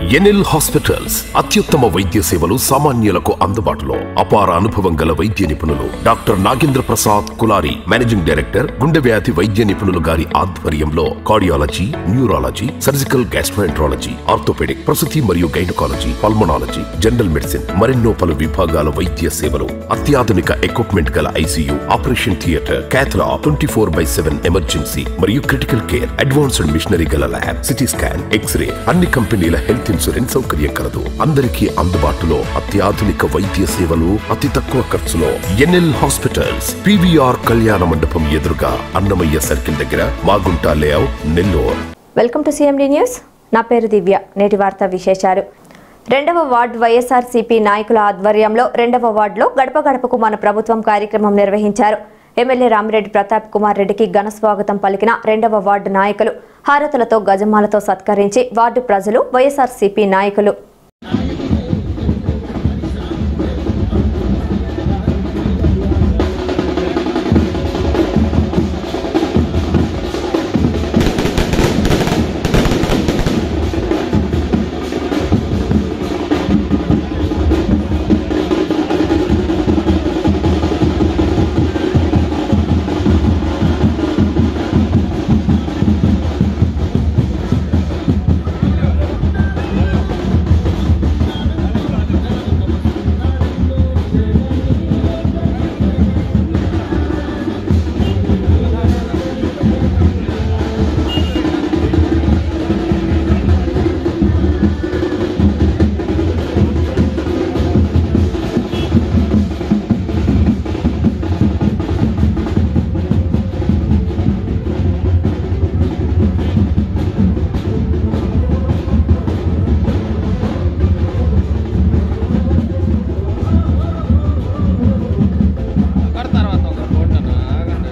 NL hospitals అత్యుత్తమ వైద్య సేవలు సామాన్యులకు అందుబాటులో అపార అనుభవం గల వైద్య నిపుణులు doctor Nagendra Prasad Kulari managing director గుండె వ్యాధి వైద్య నిపుణులు గారి ఆధ్వర్యంలో cardiology neurology surgical gastroenterology orthopaedic ప్రసూతి మరియు గైనకాలజీ పల్మనాలజీ జనరల్ మెడిసిన్ మరెన్నో పలు విభాగాల వైద్య సేవలు అత్యాధునిక ఎక్విప్మెంట్ గల ICU operation theatre cath lab twenty four by seven emergency మరియు క్రిటికల్ కేర్ అడ్వాన్స్డ్ మిషనరీ గల ల్యాబ్ సిటీ స్కాన్ ఎక్స్రే అన్ని కంపెనీల హెల్త్ ఇన్సూరెన్స్ సౌకర్యం కలదు అందరికీ అందుబాటులో అత్యాధునిక వైద్య సేవలు అతి తక్కువ ఖర్చులో ఎన్ఎల్ హాస్పిటల్స్ పివిఆర్ కళ్యాణ మండపం ఎదురుగా అన్నమయ్య సర్కిల్ దగ్గర Magunta layout Nellore welcome to CMD news నా పేరు దివ్య నేటి వార్తా విశేషాలు రెండవ వార్డు వైఎస్ఆర్సీపీ నాయకుల ఆధ్వర్యంలో రెండవ వార్డులో గడప గడపకు మన ప్రభుత్వం కార్యక్రమం నిర్వహించారు ఎమ్మెల్యే రామిరెడ్డి ప్రతాప్ కుమార్ రెడ్డికి ఘన స్వాగతం పలికిన రెండవ వార్డు నాయకులు హారతులతో గజమాలతో సత్కరించి వార్డు ప్రజలు వైఎస్ఆర్సీపీ నాయకులు తర్వాత ఒక ఫోటో ఆగండి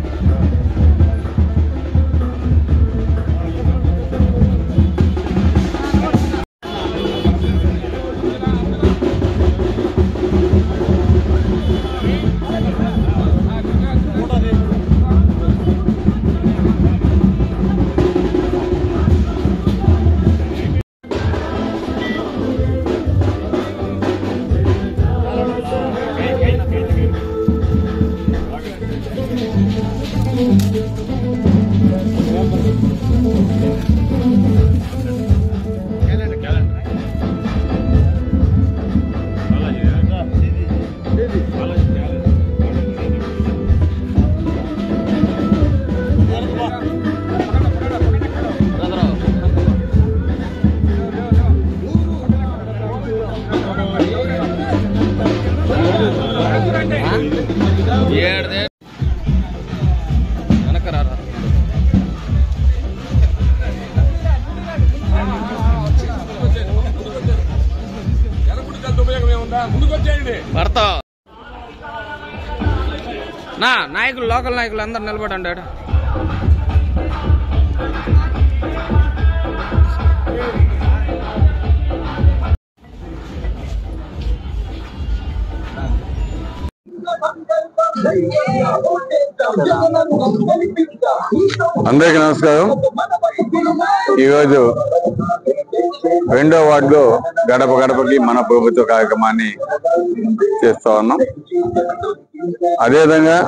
ఏడుదే వెనక రారా భర్త నా నాయకులు లోకల్ నాయకులు అందరు నిలబడండి ఆడ అందరికీ నమస్కారం ఈరోజు రెండో వార్డులో గడప గడపకి మన ప్రభుత్వ కార్యక్రమాన్ని చేస్తా ఉన్నాం అదేవిధంగా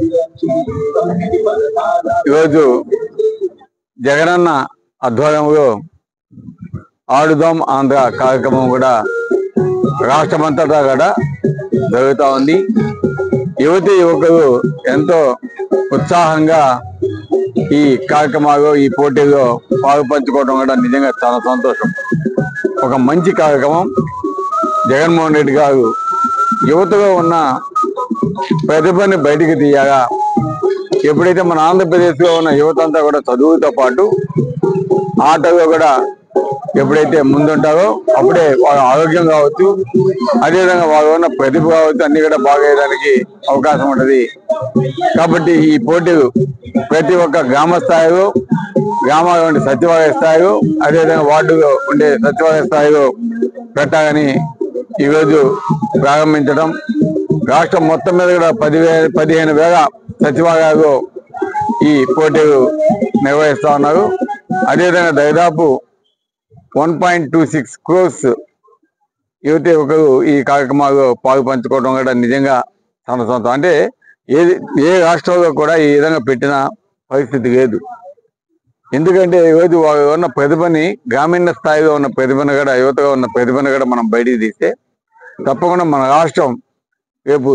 ఈరోజు జగనన్న ఆధ్వర్యంలో ఆడుదాం ఆంధ్ర కార్యక్రమం కూడా రాష్ట్రమంతటా కూడా జరుగుతూ ఉంది యువతి యువకులు ఎంతో ఉత్సాహంగా ఈ కార్యక్రమాలు ఈ పోటీలో పాలు పంచుకోవడం కూడా నిజంగా చాలా సంతోషం ఒక మంచి కార్యక్రమం జగన్మోహన్ రెడ్డి గారు యువతలో ఉన్న ప్రతిభని బయటికి తీయగా ఎప్పుడైతే మన ఆంధ్రప్రదేశ్ లో ఉన్న యువత అంతా కూడా చదువుతో పాటు ఆటలో కూడా ఎప్పుడైతే ముందుంటారో అప్పుడే వాళ్ళ ఆరోగ్యం కావచ్చు అదేవిధంగా వాళ్ళు ఉన్న ప్రతిభ కావచ్చు అన్ని కూడా బాగేయడానికి అవకాశం ఉంటది కాబట్టి ఈ పోటీలు ప్రతి ఒక్క గ్రామ స్థాయిలో గ్రామాల్లో ఉండే సచివాలయ స్థాయిలో అదేవిధంగా వార్డులో ఉండే సచివాలయ స్థాయిలో పెట్టాలని ఈరోజు ప్రారంభించడం రాష్ట్రం మొత్తం మీద కూడా పదివే పదిహేను వేల సచివాలయాలు ఈ పోటీలు నిర్వహిస్తా ఉన్నారు అదేవిధంగా దాదాపు one point two six crores యువతి ఒకరు ఈ కార్యక్రమాలు పాలు పంచుకోవడం కూడా నిజంగా తన సొంతం అంటే ఏది ఏ రాష్ట్రంలో కూడా ఈ విధంగా పెట్టిన పరిస్థితి లేదు ఎందుకంటే ఈరోజు వారు ఉన్న ప్రతిభని గ్రామీణ స్థాయిలో ఉన్న ప్రతిభను కూడా యువతగా ఉన్న ప్రతిభను కూడా మనం బయటికి తీస్తే తప్పకుండా మన రాష్ట్రం రేపు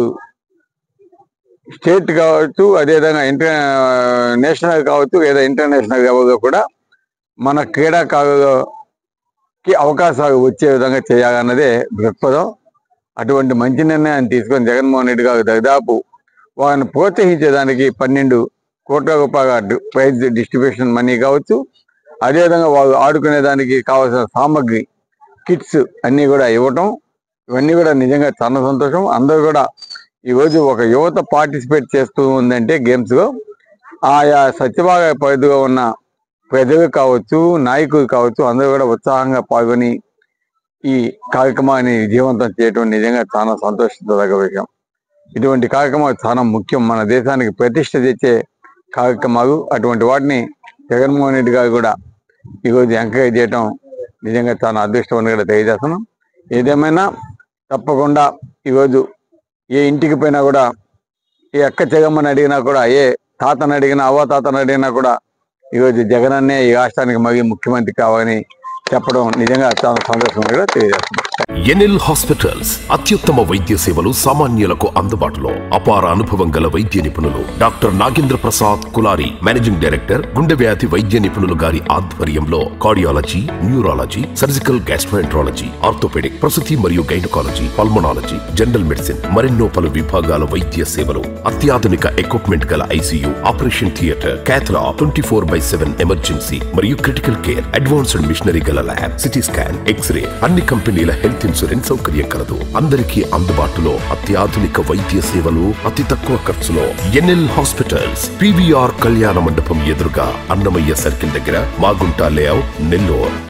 స్టేట్ కావచ్చు అదేవిధంగా ఇంటర్ నేషనల్ కావచ్చు లేదా ఇంటర్నేషనల్ లెవెల్లో కూడా మన క్రీడాకారులకి అవకాశాలు వచ్చే విధంగా చేయాలన్నదే దృక్పథం అటువంటి మంచి నిర్ణయాన్ని తీసుకొని జగన్మోహన్ రెడ్డి గారు దాదాపు వారిని ప్రోత్సహించేదానికి పన్నెండు కోట్ల రూపాయల డి- ప్రైజ్ డిస్ట్రిబ్యూషన్ మనీ కావచ్చు అదేవిధంగా వాళ్ళు ఆడుకునే దానికి కావాల్సిన సామాగ్రి కిట్స్ అన్నీ కూడా ఇవ్వటం ఇవన్నీ కూడా నిజంగా చాలా సంతోషం అందరూ కూడా ఈ రోజు ఒక యువత పార్టిసిపేట్ చేస్తూ ఉందంటే గేమ్స్ లో ఆయా సత్యభాగ పరిధిలో ఉన్న ప్రజలు కావచ్చు నాయకులు కావచ్చు అందరూ కూడా ఉత్సాహంగా పాల్గొని ఈ కార్యక్రమాన్ని విజయవంతం చేయడం నిజంగా చాలా సంతోషించదగ్గ విషయం ఇటువంటి కార్యక్రమాలు చాలా ముఖ్యం మన దేశానికి ప్రతిష్ట తెచ్చే కార్యక్రమాలు అటువంటి వాటిని జగన్మోహన్ రెడ్డి గారు కూడా ఈరోజు ఎంకరేజ్ చేయడం నిజంగా చాలా అదృష్టం అని కూడా తెలియజేస్తున్నాం ఏదేమైనా తప్పకుండా ఈరోజు ఏ ఇంటికి పోయినా కూడా ఏ అక్క చెగమ్మని అడిగినా కూడా ఏ తాతని అడిగినా అవ్వ తాతని అడిగినా కూడా ఈరోజు జగన్ అన్నే ఈ రాష్ట్రానికి మళ్ళీ ముఖ్యమంత్రి కావాలని చెప్పడం నిజంగా చాలా సంతోషంగా కూడా తెలియజేస్తున్నాం ఎన్ఎల్ హాస్పిటల్స్ అత్యుత్తమ వైద్య సేవలు సామాన్యులకు అందుబాటులో అపార అనుభవం గల వైద్య నిపుణులు doctor Nagendra Prasad Kulari managing director గుండె వ్యాధి వైద్య నిపుణులు గారి ఆధ్వర్యంలో cardiology neurology surgical gastroenterology orthopaedic ప్రసూతి మరియు గైనకాలజీ పల్మనాలజీ జనరల్ మెడిసిన్ మరెన్నో పలు విభాగాల వైద్య సేవలు అత్యాధునిక ఎక్విప్మెంట్ గల ICU operation theatre cath lab twenty four by seven emergency మరియు క్రిటికల్ కేర్ అడ్వాన్స్డ్ మిషనరీ గల ల్యాబ్ సిటీ స్కాన్ ఎక్స్రే అన్ని కంపెనీల హెల్త్ ఇన్సూరెన్స్ సౌకర్యం కలదు అందరికీ అందుబాటులో అత్యాధునిక వైద్య సేవలు అతి తక్కువ ఖర్చులో ఎన్ఎల్ హాస్పిటల్స్ పివిఆర్ కళ్యాణ మండపం ఎదురుగా అన్నమయ్య సర్కిల్ దగ్గర మాగుంట లేఅవుట్ నెల్లూరు